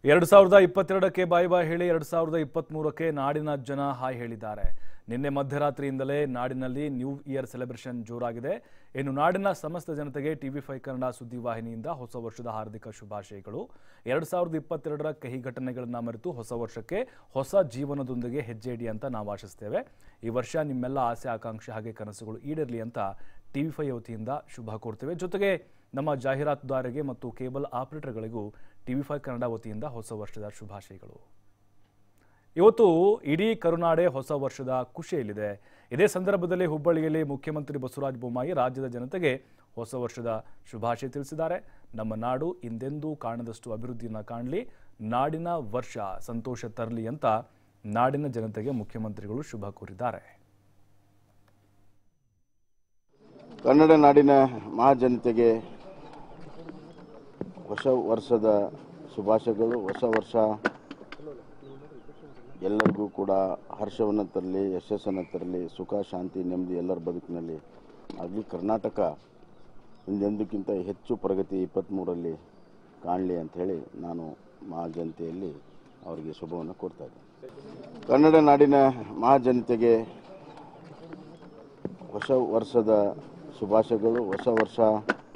ಎರಡು ಸಾವಿರದ ಇಪ್ಪತ್ತೆರಡಕ್ಕೆ ಬಾಯ್ ಬಾಯ್ ಹೇಳಿ ಎರಡು ಸಾವಿರದ ಇಪ್ಪತ್ತ್ಮೂರಕ್ಕೆ ನಾಡಿನ ಜನ ಹಾಯ್ ಹೇಳಿದ್ದಾರೆ ನಿನ್ನೆ ಮಧ್ಯರಾತ್ರಿಯಿಂದಲೇ ನಾಡಿನಲ್ಲಿ ನ್ಯೂ ಇಯರ್ ಸೆಲೆಬ್ರೇಷನ್ ಜೋರಾಗಿದೆ ಇನ್ನು ನಾಡಿನ ಸಮಸ್ತ ಜನತೆಗೆ ಟಿವಿ ಫೈ ಕನ್ನಡ ಸುದ್ದಿವಾಹಿನಿಯಿಂದ ಹೊಸ ವರ್ಷದ ಹಾರ್ದಿಕ ಶುಭಾಶಯಗಳು ಎರಡು ಸಾವಿರದ ಇಪ್ಪತ್ತೆರಡರ ಕಹಿ ಘಟನೆಗಳನ್ನು ಮರೆತು ಹೊಸ ವರ್ಷಕ್ಕೆ ಹೊಸ ಜೀವನದೊಂದಿಗೆ ಹೆಜ್ಜೆ ಇಡಿ ಅಂತ ನಾವು ಆಶಿಸ್ತೇವೆ ಈ ವರ್ಷ ನಿಮ್ಮೆಲ್ಲ ಆಸೆ ಆಕಾಂಕ್ಷೆ ಹಾಗೆ ಕನಸುಗಳು ಈಡೇರಲಿ ಅಂತ ಟಿವಿ ಫೈ ವತಿಯಿಂದ ಶುಭ ಕೋರ್ತೇವೆ ಜೊತೆಗೆ ನಮ್ಮ ಜಾಹೀರಾತುದಾರರಿಗೆ ಮತ್ತು ಕೇಬಲ್ ಆಪರೇಟರ್ಗಳಿಗೂ ಟಿವಿ ಫೈ ಕನ್ನಡ ವತಿಯಿಂದ ಹೊಸ ವರ್ಷದ ಶುಭಾಶಯಗಳು ಇವತ್ತು ಇಡೀ ಕರುನಾಡೆ ಹೊಸ ವರ್ಷದ ಖುಷಿಯಲ್ಲಿದೆ ಇದೇ ಸಂದರ್ಭದಲ್ಲಿ ಹುಬ್ಬಳ್ಳಿಯಲ್ಲಿ ಮುಖ್ಯಮಂತ್ರಿ ಬಸವರಾಜ ಬೊಮ್ಮಾಯಿ ರಾಜ್ಯದ ಜನತೆಗೆ ಹೊಸ ವರ್ಷದ ಶುಭಾಶಯ ತಿಳಿಸಿದ್ದಾರೆ ನಮ್ಮ ನಾಡು ಹಿಂದೆಂದೂ ಕಾಣದಷ್ಟು ಅಭಿವೃದ್ಧಿಯನ್ನು ಕಾಣಲಿ ನಾಡಿನ ವರ್ಷ ಸಂತೋಷ ತರಲಿ ಅಂತ ನಾಡಿನ ಜನತೆಗೆ ಮುಖ್ಯಮಂತ್ರಿಗಳು ಶುಭ ಕೋರಿದ್ದಾರೆ ಕನ್ನಡ ನಾಡಿನ ಮಹಾಜನತೆಗೆ ಹೊಸ ವರ್ಷದ ಶುಭಾಶಯಗಳು ಹೊಸ ವರ್ಷ ಎಲ್ಲರಿಗೂ ಕೂಡ ಹರ್ಷವನ್ನು ತರಲಿ ಯಶಸ್ಸನ್ನು ತರಲಿ ಸುಖ ಶಾಂತಿ ನೆಮ್ಮದಿ ಎಲ್ಲರ ಬದುಕಿನಲ್ಲಿ ಆಗಲಿ ಕರ್ನಾಟಕ ಹಿಂದೆಂದಕ್ಕಿಂತ ಹೆಚ್ಚು ಪ್ರಗತಿ ಇಪ್ಪತ್ತ್ಮೂರರಲ್ಲಿ ಕಾಣಲಿ ಅಂಥೇಳಿ ನಾನು ಮಹಾಜನತೆಯಲ್ಲಿ ಅವರಿಗೆ ಶುಭವನ್ನು ಕೋರ್ತಾ ಇದ್ದೇನೆ ಕನ್ನಡ ನಾಡಿನ ಮಹಾಜನತೆಗೆ ಹೊಸ ವರ್ಷದ ಶುಭಾಶಯಗಳು ಹೊಸ ವರ್ಷ